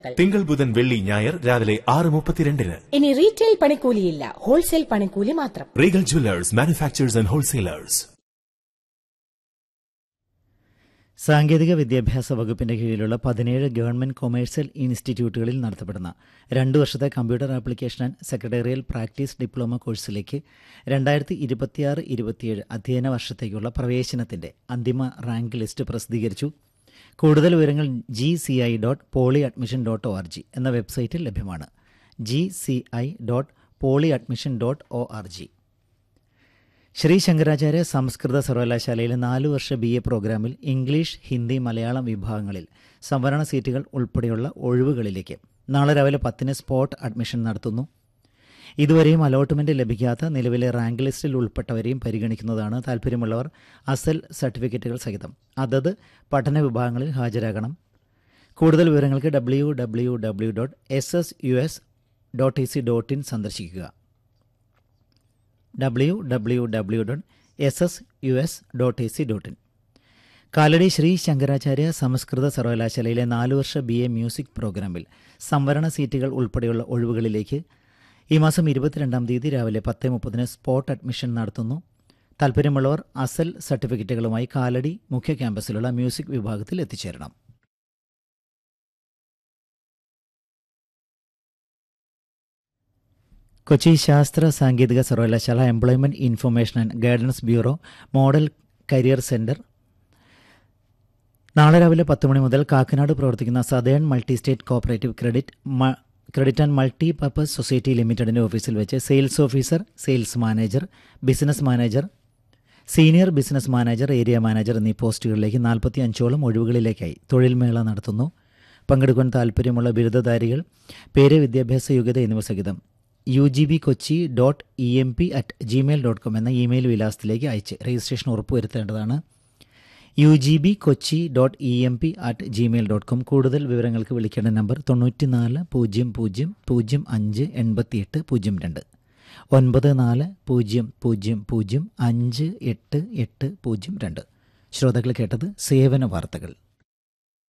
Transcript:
തിങ്കൾ ബുധൻ വെള്ളി ഞായർ രാവിലെ ആറ് മുപ്പത്തിരണ്ടിന് ഇനി റീറ്റെയിൽ പണിക്കൂലിയില്ല ഹോൾസെയിൽ പണിക്കൂലി മാത്രം റീഗൽ ജുവലേഴ്സ് മാനുഫാക്ചേഴ്സ് ആൻഡ് ഹോൾസെയിലേഴ്സ് സാങ്കേതിക വിദ്യാഭ്യാസ വകുപ്പിന്റെ കീഴിലുള്ള പതിനേഴ് ഗവൺമെന്റ് കൊമേഴ്സ്യൽ ഇൻസ്റ്റിറ്റ്യൂട്ടുകളിൽ നടത്തപ്പെടുന്ന രണ്ടു വർഷത്തെ computer application and secretarial practice diploma കോഴ്സിലേക്ക് രണ്ടായിരത്തി ഇരുപത്തിയാറ് ഇരുപത്തിയേഴ് അധ്യയന വർഷത്തേക്കുള്ള പ്രവേശനത്തിന്റെ അന്തിമ റാങ്ക് ലിസ്റ്റ് പ്രസിദ്ധീകരിച്ചു കൂടുതൽ വിവരങ്ങൾ G C I dot poly admission dot O R G എന്ന വെബ്സൈറ്റിൽ ലഭ്യമാണ് G C I dot poly admission dot O R G Shri Shankaracharya സംസ്കൃത സർവകലാശാലയിലെ നാലു വർഷ ബി എ പ്രോഗ്രാമിൽ ഇംഗ്ലീഷ് ഹിന്ദി മലയാളം വിഭാഗങ്ങളിൽ സംവരണ സീറ്റുകൾ ഉൾപ്പെടെയുള്ള ഒഴിവുകളിലേക്ക് നാളെ രാവിലെ പത്തിന് സ്പോട്ട് അഡ്മിഷൻ നടത്തുന്നു ഇതുവരെയും അലോട്ട്മെന്റ് ലഭിക്കാത്ത നിലവിലെ റാങ്ക് ലിസ്റ്റിൽ ഉൾപ്പെട്ടവരെയും പരിഗണിക്കുന്നതാണ് താൽപ്പര്യമുള്ളവർ അസൽ സർട്ടിഫിക്കറ്റുകൾ സഹിതം അതത് പഠന വിഭാഗങ്ങളിൽ ഹാജരാകണം കൂടുതൽ വിവരങ്ങൾക്ക് W W W dot S S U S dot E C dot in സന്ദർശിക്കുക W W W dot S S U S dot A C dot in Kalady Shri Shankaracharya സംസ്കൃത സർവകലാശാലയിലെ നാലു വർഷ ബി എ മ്യൂസിക് പ്രോഗ്രാമിൽ സംവരണ സീറ്റുകൾ ഉൾപ്പെടെയുള്ള ഒഴിവുകളിലേക്ക് ഈ മാസം ഇരുപത്തിരണ്ടാം തീയതി രാവിലെ പത്ത് മുപ്പതിന് സ്പോട്ട് അഡ്മിഷൻ നടത്തുന്നു താൽപ്പര്യമുള്ളവർ അസൽ സർട്ടിഫിക്കറ്റുകളുമായി കാലടി മുഖ്യ ക്യാമ്പസിലുള്ള മ്യൂസിക് വിഭാഗത്തിൽ എത്തിച്ചേരണം കൊച്ചി ശാസ്ത്ര സാങ്കേതിക സർവകലാശാല employment information and guidance bureau model career centre നാളെ രാവിലെ പത്ത് മണി മുതൽ കാക്കനാട് പ്രവർത്തിക്കുന്ന southern multi state cooperative credit മ- credit and multi purpose society ലിമിറ്റഡിന്റെ ഓഫീസിൽ വെച്ച് sales officer sales manager business manager senior business manager area manager എന്നീ പോസ്റ്റുകളിലേക്ക് നാൽപ്പത്തി അഞ്ചോളം ഒഴിവുകളിലേക്കായി തൊഴിൽമേള നടത്തുന്നു പങ്കെടുക്കാൻ താൽപ്പര്യമുള്ള ബിരുദധാരികൾ പേര് വിദ്യാഭ്യാസ യോഗ്യത എന്നിവ സഹിതം U G B Kochi dot E M P at Gmail dot com എന്ന ഇമെയിൽ വിലാസത്തിലേക്ക് അയച്ച് രജിസ്ട്രേഷൻ ഉറപ്പുവരുത്തേണ്ടതാണ് U G B Kochi dot E M P at Gmail dot com കൂടുതൽ വിവരങ്ങൾക്ക് വിളിക്കേണ്ട നമ്പർ തൊണ്ണൂറ്റിനാല് പൂജ്യം പൂജ്യം പൂജ്യം അഞ്ച് എൺപത്തിയെട്ട് പൂജ്യം രണ്ട് ഒൻപത് നാല് പൂജ്യം പൂജ്യം പൂജ്യം അഞ്ച് എട്ട് എട്ട് പൂജ്യം രണ്ട് ശ്രോതാക്കൾ കേട്ടത് സേവന വാർത്തകൾ